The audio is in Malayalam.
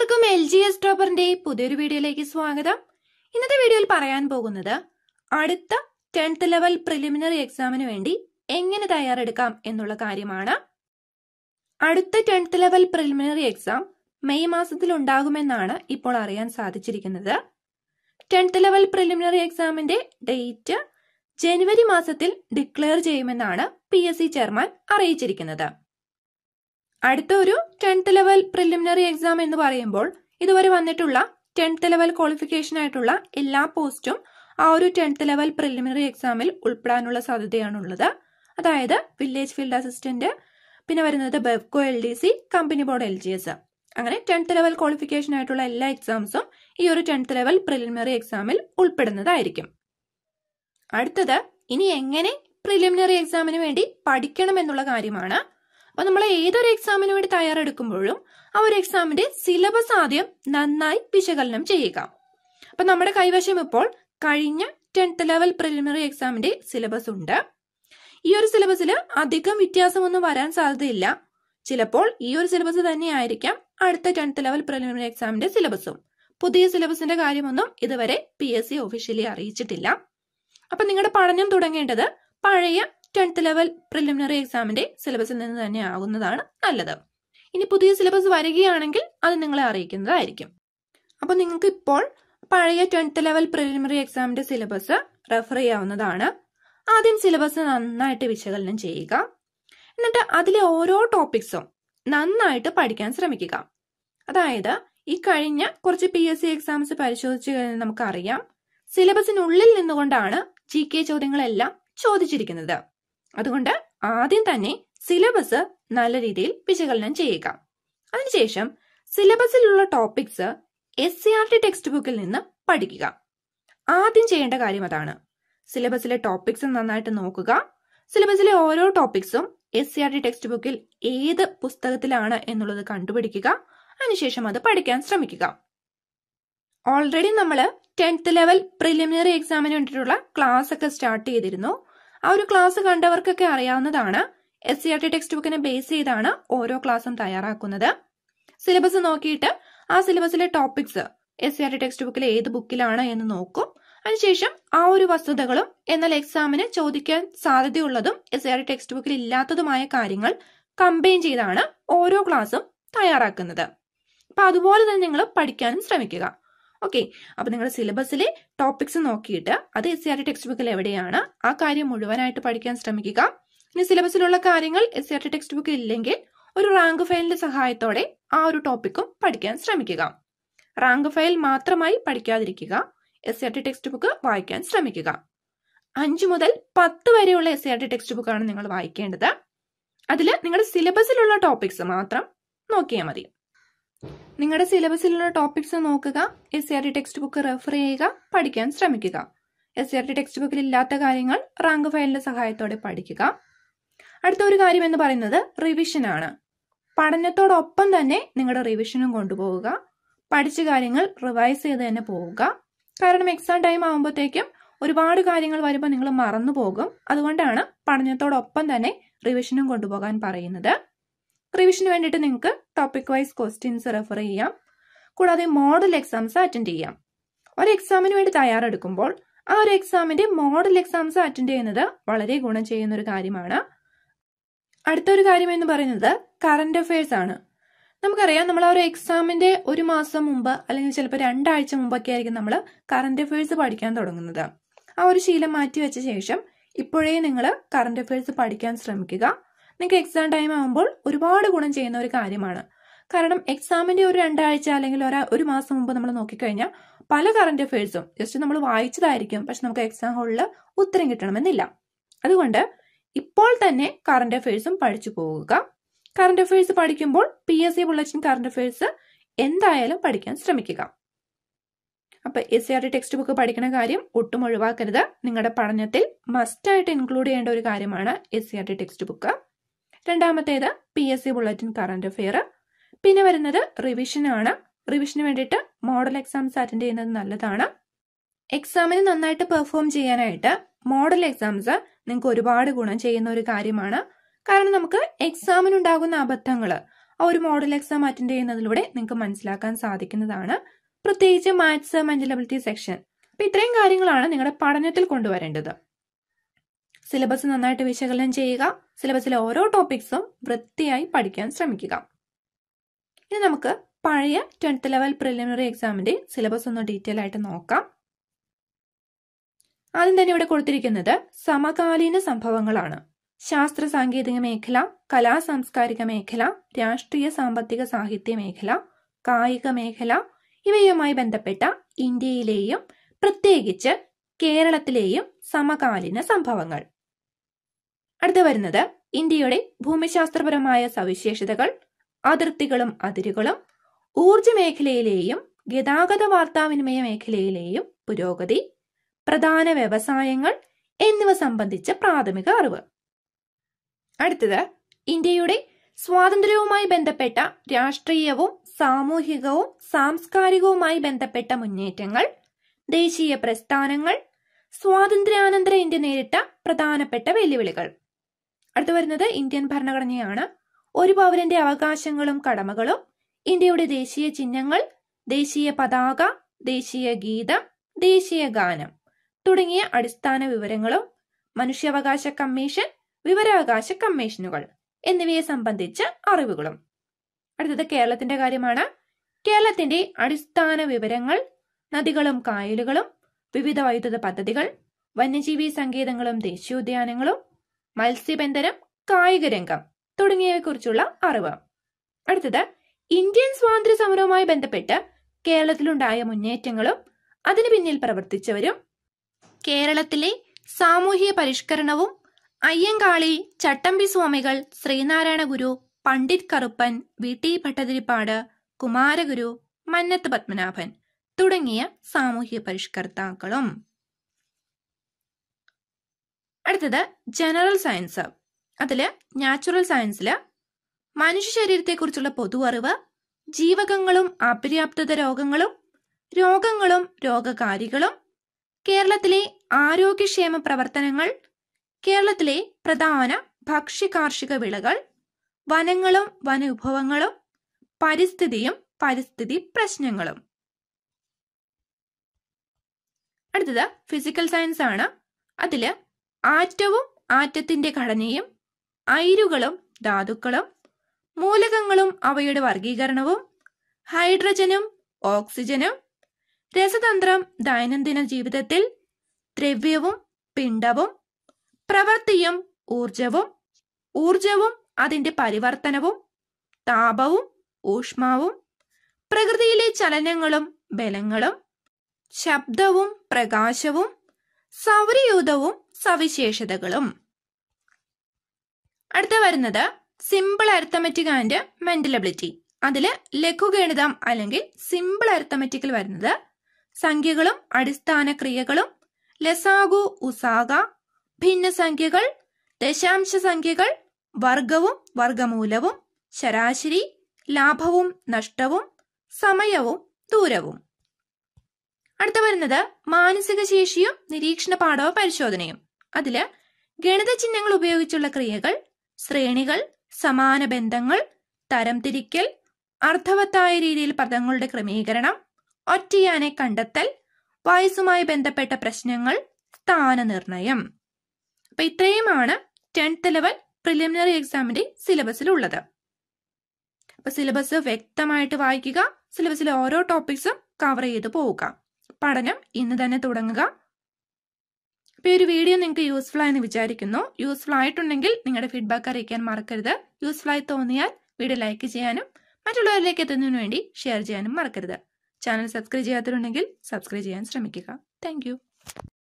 എല്ലാവർക്കും എൽ ജി എസ് ടോപ്പറിന്റെ പുതിയൊരു വീഡിയോയിലേക്ക് സ്വാഗതം ഇന്നത്തെ വീഡിയോയിൽ പറയാൻ പോകുന്നത് അടുത്ത ടെൻത്ത് ലെവൽ പ്രിലിമിനറി എക്സാമിന് വേണ്ടി എങ്ങനെ തയ്യാറെടുക്കാം എന്നുള്ള കാര്യമാണ് അടുത്ത tenth level preliminary exam May മാസത്തിൽ ഉണ്ടാകുമെന്നാണ് ഇപ്പോൾ അറിയാൻ സാധിച്ചിരിക്കുന്നത് ടെൻത്ത് ലെവൽ പ്രിലിമിനറി എക്സാമിന്റെ ഡേറ്റ് ജനുവരി മാസത്തിൽ ഡിക്ലെയർ ചെയ്യുമെന്നാണ് പി എസ് സി ചെയർമാൻ അറിയിച്ചിരിക്കുന്നത് അടുത്ത ഒരു ടെൻത്ത് ലെവൽ പ്രിലിമിനറി എക്സാം എന്ന് പറയുമ്പോൾ ഇതുവരെ വന്നിട്ടുള്ള ടെൻത്ത് ലെവൽ ക്വാളിഫിക്കേഷൻ ആയിട്ടുള്ള എല്ലാ പോസ്റ്റും ആ ഒരു ടെൻത്ത് ലെവൽ പ്രിലിമിനറി എക്സാമിൽ ഉൾപ്പെടാനുള്ള സാധ്യതയാണുള്ളത് അതായത് വില്ലേജ് ഫീൽഡ് അസിസ്റ്റന്റ് പിന്നെ വരുന്നത് Bevco L D C company board L G S അങ്ങനെ ടെൻത്ത് ലെവൽ ക്വാളിഫിക്കേഷൻ ആയിട്ടുള്ള എല്ലാ എക്സാംസും ഈ ഒരു ടെൻത്ത് ലെവൽ പ്രിലിമിനറി എക്സാമിൽ ഉൾപ്പെടുന്നതായിരിക്കും അടുത്തത് ഇനി എങ്ങനെ പ്രിലിമിനറി എക്സാമിന് വേണ്ടി പഠിക്കണം എന്നുള്ള കാര്യമാണ് അപ്പൊ നമ്മൾ ഏതൊരു എക്സാമിന് വേണ്ടി തയ്യാറെടുക്കുമ്പോഴും ആ ഒരു എക്സാമിന്റെ സിലബസ് ആദ്യം നന്നായി വിശകലനം ചെയ്യുക അപ്പൊ നമ്മുടെ കൈവശം ഇപ്പോൾ കഴിഞ്ഞ ടെൻത്ത് ലെവൽ പ്രിലിമിനറി എക്സാമിന്റെ സിലബസ് ഉണ്ട് ഈ ഒരു സിലബസിൽ അധികം വ്യത്യാസമൊന്നും വരാൻ സാധ്യതയില്ല ചിലപ്പോൾ ഈ ഒരു സിലബസ് തന്നെയായിരിക്കാം അടുത്ത ടെൻത്ത് ലെവൽ പ്രിലിമിനറി എക്സാമിന്റെ സിലബസും പുതിയ സിലബസിന്റെ കാര്യമൊന്നും ഇതുവരെ പി എസ് സി ഒഫീഷ്യലി അറിയിച്ചിട്ടില്ല അപ്പൊ നിങ്ങളുടെ പഠനം തുടങ്ങേണ്ടത് പഴയ ടെൻത്ത് ലെവൽ പ്രിലിമിനറി എക്സാമിന്റെ സിലബസിൽ നിന്ന് തന്നെ ആകുന്നതാണ് നല്ലത് ഇനി പുതിയ സിലബസ് വരികയാണെങ്കിൽ അത് നിങ്ങളെ അറിയിക്കുന്നതായിരിക്കും അപ്പൊ നിങ്ങൾക്ക് ഇപ്പോൾ പഴയ ടെൻത്ത് ലെവൽ പ്രിലിമിനറി എക്സാമിന്റെ സിലബസ് റെഫർ ചെയ്യാവുന്നതാണ് ആദ്യം സിലബസ് നന്നായിട്ട് വിശകലനം ചെയ്യുക എന്നിട്ട് അതിലെ ഓരോ ടോപ്പിക്സും നന്നായിട്ട് പഠിക്കാൻ ശ്രമിക്കുക അതായത് ഈ കഴിഞ്ഞ കുറച്ച് പി എസ് സി എക്സാംസ് പരിശോധിച്ചു കഴിഞ്ഞാൽ നമുക്കറിയാം സിലബസിനുള്ളിൽ നിന്നുകൊണ്ടാണ് ജി കെ ചോദ്യങ്ങളെല്ലാം ചോദിച്ചിരിക്കുന്നത് അതുകൊണ്ട് ആദ്യം തന്നെ സിലബസ് നല്ല രീതിയിൽ വിശകലനം ചെയ്യുക അതിനുശേഷം സിലബസിലുള്ള topics S C R T text ബുക്കിൽ നിന്ന് പഠിക്കുക ആദ്യം ചെയ്യേണ്ട കാര്യം അതാണ് സിലബസിലെ ടോപ്പിക്സ് നന്നായിട്ട് നോക്കുക സിലബസിലെ ഓരോ ടോപ്പിക്സും S C R T text ബുക്കിൽ ഏത് പുസ്തകത്തിലാണ് എന്നുള്ളത് കണ്ടുപിടിക്കുക അതിനുശേഷം അത് പഠിക്കാൻ ശ്രമിക്കുക ഓൾറെഡി നമ്മൾ ടെൻത്ത് ലെവൽ പ്രിലിമിനറി എക്സാമിന് വേണ്ടിയിട്ടുള്ള ക്ലാസ് ഒക്കെ സ്റ്റാർട്ട് ചെയ്തിരുന്നു ആ ഒരു ക്ലാസ് കണ്ടവർക്കൊക്കെ അറിയാവുന്നതാണ് S C R T text ബുക്കിനെ ബേസ് ചെയ്താണ് ഓരോ ക്ലാസ്സും തയ്യാറാക്കുന്നത് സിലബസ് നോക്കിയിട്ട് ആ സിലബസിലെ topics S C R T text ബുക്കിലെ ഏത് ബുക്കിലാണ് എന്ന് നോക്കും അതിനുശേഷം ആ ഒരു വസ്തുതകളും എന്നാൽ എക്സാമിന് ചോദിക്കാൻ സാധ്യതയുള്ളതും S C R T text ബുക്കിൽ ഇല്ലാത്തതുമായ കാര്യങ്ങൾ കമ്പൈൻ ചെയ്താണ് ഓരോ ക്ലാസ്സും തയ്യാറാക്കുന്നത് അപ്പൊ അതുപോലെ തന്നെ നിങ്ങൾ പഠിക്കാനും ശ്രമിക്കുക ഓക്കെ അപ്പൊ നിങ്ങൾ സിലബസിലെ ടോപ്പിക്സ് നോക്കിയിട്ട് അത് S C R T text ബുക്കിൽ എവിടെയാണ് ആ കാര്യം മുഴുവനായിട്ട് പഠിക്കാൻ ശ്രമിക്കുക ഇനി സിലബസിലുള്ള കാര്യങ്ങൾ S C R T text ബുക്കിൽ ഇല്ലെങ്കിൽ ഒരു റാങ്ക് ഫയലിന്റെ സഹായത്തോടെ ആ ഒരു ടോപ്പിക്കും പഠിക്കാൻ ശ്രമിക്കുക റാങ്ക് ഫയൽ മാത്രമായി പഠിക്കാതിരിക്കുക S C R T text book വായിക്കാൻ ശ്രമിക്കുക അഞ്ചു മുതൽ പത്ത് വരെയുള്ള S C R T text ബുക്കാണ് നിങ്ങൾ വായിക്കേണ്ടത് അതിൽ നിങ്ങളുടെ സിലബസിലുള്ള ടോപ്പിക്സ് മാത്രം നോക്കിയാൽ മതി നിങ്ങളുടെ സിലബസിലുള്ള ടോപ്പിക്സ് നോക്കുക S C R T text book refer ചെയ്യുക പഠിക്കാൻ ശ്രമിക്കുക S C R T text ബുക്കിൽ ഇല്ലാത്ത കാര്യങ്ങൾ റാങ്ക് ഫയലിന്റെ സഹായത്തോടെ പഠിക്കുക അടുത്ത ഒരു കാര്യം എന്ന് പറയുന്നത് റിവിഷൻ ആണ് പഠനത്തോടൊപ്പം തന്നെ നിങ്ങളുടെ റിവിഷനും കൊണ്ടുപോവുക പഠിച്ച കാര്യങ്ങൾ റിവൈസ് ചെയ്ത് തന്നെ പോവുക കാരണം എക്സാം ടൈം ആകുമ്പോഴത്തേക്കും ഒരുപാട് കാര്യങ്ങൾ വരുമ്പോൾ നിങ്ങൾ മറന്നു പോകും അതുകൊണ്ടാണ് പഠനത്തോടൊപ്പം തന്നെ റിവിഷനും കൊണ്ടുപോകാൻ പറയുന്നത് റിവിഷന് വേണ്ടിയിട്ട് നിങ്ങൾക്ക് ടോപ്പിക് വൈസ് ക്വസ്റ്റ്യൻസ് റെഫർ ചെയ്യാം കൂടാതെ മോഡൽ എക്സാംസ് അറ്റൻഡ് ചെയ്യാം ഒരു എക്സാമിന് വേണ്ടി തയ്യാറെടുക്കുമ്പോൾ ആ ഒരു എക്സാമിന്റെ മോഡൽ എക്സാംസ് അറ്റൻഡ് ചെയ്യുന്നത് വളരെ ഗുണം ചെയ്യുന്ന ഒരു കാര്യമാണ് അടുത്തൊരു കാര്യം എന്ന് പറയുന്നത് കറണ്ട് അഫയേഴ്സ് ആണ് നമുക്കറിയാം നമ്മൾ ആ ഒരു എക്സാമിന്റെ ഒരു മാസം മുമ്പ് അല്ലെങ്കിൽ ചിലപ്പോൾ രണ്ടാഴ്ച മുമ്പൊക്കെ ആയിരിക്കും നമ്മൾ കറണ്ട് അഫയേഴ്സ് പഠിക്കാൻ തുടങ്ങുന്നത് ആ ഒരു ശീലം മാറ്റി വെച്ച ശേഷം ഇപ്പോഴേ നിങ്ങൾ കറണ്ട് അഫയേഴ്സ് പഠിക്കാൻ ശ്രമിക്കുക നിങ്ങൾക്ക് എക്സാം ടൈം ആകുമ്പോൾ ഒരുപാട് ഗുണം ചെയ്യുന്ന ഒരു കാര്യമാണ് കാരണം എക്സാമിന്റെ ഒരു രണ്ടാഴ്ച അല്ലെങ്കിൽ ഒരാ ഒരു മാസം മുമ്പ് നമ്മൾ നോക്കിക്കഴിഞ്ഞാൽ പല കറണ്ട് അഫയേഴ്സും ജസ്റ്റ് നമ്മൾ വായിച്ചതായിരിക്കും പക്ഷെ നമുക്ക് എക്സാം ഹോളിൽ ഉത്തരം കിട്ടണമെന്നില്ല അതുകൊണ്ട് ഇപ്പോൾ തന്നെ കറണ്ട് അഫയേഴ്സും പഠിച്ചു പോവുക കറണ്ട് അഫയേഴ്സ് പഠിക്കുമ്പോൾ P S C bulletin current affairs എന്തായാലും പഠിക്കാൻ ശ്രമിക്കുക അപ്പൊ S C R T text book പഠിക്കുന്ന കാര്യം ഒട്ടും ഒഴിവാക്കരുത് നിങ്ങളുടെ പഠനത്തിൽ മസ്റ്റായിട്ട് ഇൻക്ലൂഡ് ചെയ്യേണ്ട ഒരു കാര്യമാണ് S C R T text book രണ്ടാമത്തേത് P S C bulletin current affair പിന്നെ വരുന്നത് റിവിഷൻ ആണ് റിവിഷന് വേണ്ടിയിട്ട് മോഡൽ എക്സാംസ് അറ്റൻഡ് ചെയ്യുന്നത് നല്ലതാണ് എക്സാമിന് നന്നായിട്ട് പെർഫോം ചെയ്യാനായിട്ട് മോഡൽ എക്സാംസ് നിങ്ങൾക്ക് ഒരുപാട് ഗുണം ചെയ്യുന്ന ഒരു കാര്യമാണ് കാരണം നമുക്ക് എക്സാമിനുണ്ടാകുന്ന അബദ്ധങ്ങൾ ആ ഒരു മോഡൽ എക്സാം അറ്റൻഡ് ചെയ്യുന്നതിലൂടെ നിങ്ങൾക്ക് മനസ്സിലാക്കാൻ സാധിക്കുന്നതാണ് പ്രത്യേകിച്ച് മാത്സ് മെന്റൽ അബിലിറ്റി സെക്ഷൻ അപ്പൊ ഇത്രയും കാര്യങ്ങളാണ് നിങ്ങളുടെ പഠനത്തിൽ കൊണ്ടുവരേണ്ടത് സിലബസ് നന്നായിട്ട് വിശകലനം ചെയ്യുക സിലബസിലെ ഓരോ ടോപ്പിക്സും വൃത്തിയായി പഠിക്കാൻ ശ്രമിക്കുക ഇനി നമുക്ക് പഴയ ടെൻത്ത് ലെവൽ പ്രിലിമിനറി എക്സാമിന്റെ സിലബസ് ഒന്ന് ഡീറ്റെയിൽ ആയിട്ട് നോക്കാം ആദ്യം തന്നെ ഇവിടെ കൊടുത്തിരിക്കുന്നത് സമകാലീന സംഭവങ്ങളാണ് ശാസ്ത്ര സാങ്കേതിക മേഖല കലാ സാംസ്കാരിക മേഖല രാഷ്ട്രീയ സാമ്പത്തിക സാഹിത്യ മേഖല കായിക മേഖല ഇവയുമായി ബന്ധപ്പെട്ട ഇന്ത്യയിലെയും പ്രത്യേകിച്ച് കേരളത്തിലെയും സമകാലീന സംഭവങ്ങൾ അടുത്ത വരുന്നത് ഇന്ത്യയുടെ ഭൂമിശാസ്ത്രപരമായ സവിശേഷതകൾ അതിർത്തികളും അതിരുകളും ഊർജ മേഖലയിലെയും ഗതാഗത വാർത്താവിനിമയ മേഖലയിലെയും പുരോഗതി പ്രധാന വ്യവസായങ്ങൾ എന്നിവ സംബന്ധിച്ച പ്രാഥമിക അറിവ് അടുത്തത് ഇന്ത്യയുടെ സ്വാതന്ത്ര്യവുമായി ബന്ധപ്പെട്ട രാഷ്ട്രീയവും സാമൂഹികവും സാംസ്കാരികവുമായി ബന്ധപ്പെട്ട മുന്നേറ്റങ്ങൾ ദേശീയ പ്രസ്ഥാനങ്ങൾ സ്വാതന്ത്ര്യാനന്തര ഇന്ത്യ നേരിട്ട പ്രധാനപ്പെട്ട വെല്ലുവിളികൾ അടുത്തു വരുന്നത് ഇന്ത്യൻ ഭരണഘടനയാണ് ഒരു പൗരന്റെ അവകാശങ്ങളും കടമകളും ഇന്ത്യയുടെ ദേശീയ ചിഹ്നങ്ങൾ ദേശീയ പതാക ദേശീയ ഗീതം ദേശീയ ഗാനം തുടങ്ങിയ അടിസ്ഥാന വിവരങ്ങളും മനുഷ്യാവകാശ കമ്മീഷൻ വിവരാവകാശ കമ്മീഷനുകൾ എന്നിവയെ സംബന്ധിച്ച അറിവുകളും അടുത്തത് കേരളത്തിന്റെ കാര്യമാണ് കേരളത്തിന്റെ അടിസ്ഥാന വിവരങ്ങൾ നദികളും കായലുകളും വിവിധ വൈദ്യുത പദ്ധതികൾ വന്യജീവി സങ്കേതങ്ങളും ദേശീയോദ്യാനങ്ങളും മത്സ്യബന്ധനം കായിക രംഗം തുടങ്ങിയവയെക്കുറിച്ചുള്ള അറിവ് അടുത്തത് ഇന്ത്യൻ സ്വാതന്ത്ര്യ സമരവുമായി ബന്ധപ്പെട്ട് കേരളത്തിലുണ്ടായ മുന്നേറ്റങ്ങളും അതിനു പിന്നിൽ പ്രവർത്തിച്ചവരും കേരളത്തിലെ സാമൂഹ്യ പരിഷ്കരണവും അയ്യങ്കാളി ചട്ടമ്പി സ്വാമികൾ ശ്രീനാരായണ ഗുരു പണ്ഡിറ്റ് കറുപ്പൻ വി ടി ഭട്ടതിരിപ്പാട് കുമാരഗുരു മന്നത്ത് പത്മനാഭൻ തുടങ്ങിയ സാമൂഹ്യ പരിഷ്കർത്താക്കളും അടുത്തത് ജനറൽ സയൻസ് അതില് നാച്ചുറൽ സയൻസില് മനുഷ്യ ശരീരത്തെക്കുറിച്ചുള്ള പൊതു അറിവ് ജീവകങ്ങളും അപര്യാപ്തത രോഗങ്ങളും രോഗങ്ങളും രോഗകാരികളും കേരളത്തിലെ ആരോഗ്യക്ഷേമ പ്രവർത്തനങ്ങൾ കേരളത്തിലെ പ്രധാന ഭക്ഷ്യ കാർഷിക വിളകൾ വനങ്ങളും വനവിഭവങ്ങളും പരിസ്ഥിതിയും പരിസ്ഥിതി പ്രശ്നങ്ങളും അടുത്തത് ഫിസിക്കൽ സയൻസ് ആണ് അതില് ആറ്റവും ആറ്റത്തിന്റെ ഘടനയും അയിരുകളും ധാതുക്കളും മൂലകങ്ങളും അവയുടെ വർഗീകരണവും ഹൈഡ്രജനും ഓക്സിജനും രസതന്ത്രം ദൈനംദിന ജീവിതത്തിൽ ദ്രവ്യവും പിണ്ഡവും പ്രവൃത്തിയും ഊർജവും ഊർജവും അതിന്റെ പരിവർത്തനവും താപവും ഊഷ്മാവും പ്രകൃതിയിലെ ചലനങ്ങളും ബലങ്ങളും ശബ്ദവും പ്രകാശവും സൗരയൂഥവും സവിശേഷതകളും അടുത്ത വരുന്നത് simple arithmetic and mental ability അതില് ലഘുഗണിതം അല്ലെങ്കിൽ സിമ്പിൾ അരിത്തമെറ്റിക്കിൽ വരുന്നത് സംഖ്യകളും അടിസ്ഥാന ക്രിയകളും ലസാഗു ഉസാഗ ഭിന്നസംഖ്യകൾ ദശാംശ സംഖ്യകൾ വർഗവും വർഗമൂലവും ശരാശരി ലാഭവും നഷ്ടവും സമയവും ദൂരവും അടുത്ത വരുന്നത് മാനസിക ശേഷിയും നിരീക്ഷണ പാഠവ പരിശോധനയും അതില് ഗണിത ചിഹ്നങ്ങൾ ഉപയോഗിച്ചുള്ള ക്രിയകൾ ശ്രേണികൾ സമാന ബന്ധങ്ങൾ തരംതിരിക്കൽ അർത്ഥവത്തായ രീതിയിൽ പദങ്ങളുടെ ക്രമീകരണം ഒറ്റയാനെ കണ്ടെത്തൽ വയസ്സുമായി ബന്ധപ്പെട്ട പ്രശ്നങ്ങൾ സ്ഥാനനിർണയം അപ്പൊ ഇത്രയുമാണ് ടെൻത്ത് ലെവൽ പ്രിലിമിനറി എക്സാമിന്റെ സിലബസിലുള്ളത് അപ്പൊ സിലബസ് വ്യക്തമായിട്ട് വായിക്കുക സിലബസിലെ ഓരോ ടോപ്പിക്സും കവർ ചെയ്ത് പോവുക പഠനം ഇന്ന് തന്നെ തുടങ്ങുക അപ്പൊ ഈ ഒരു വീഡിയോ നിങ്ങൾക്ക് യൂസ്ഫുൾ ആയെന്ന് വിചാരിക്കുന്നു യൂസ്ഫുൾ ആയിട്ടുണ്ടെങ്കിൽ നിങ്ങളുടെ ഫീഡ്ബാക്ക് അറിയിക്കാൻ മറക്കരുത് യൂസ്ഫുൾ ആയി തോന്നിയാൽ വീഡിയോ ലൈക്ക് ചെയ്യാനും മറ്റുള്ളവരിലേക്ക് എത്തുന്നതിന് വേണ്ടി ഷെയർ ചെയ്യാനും മറക്കരുത് ചാനൽ സബ്സ്ക്രൈബ് ചെയ്യാത്തവരുണ്ടെങ്കിൽ സബ്സ്ക്രൈബ് ചെയ്യാൻ ശ്രമിക്കുക താങ്ക്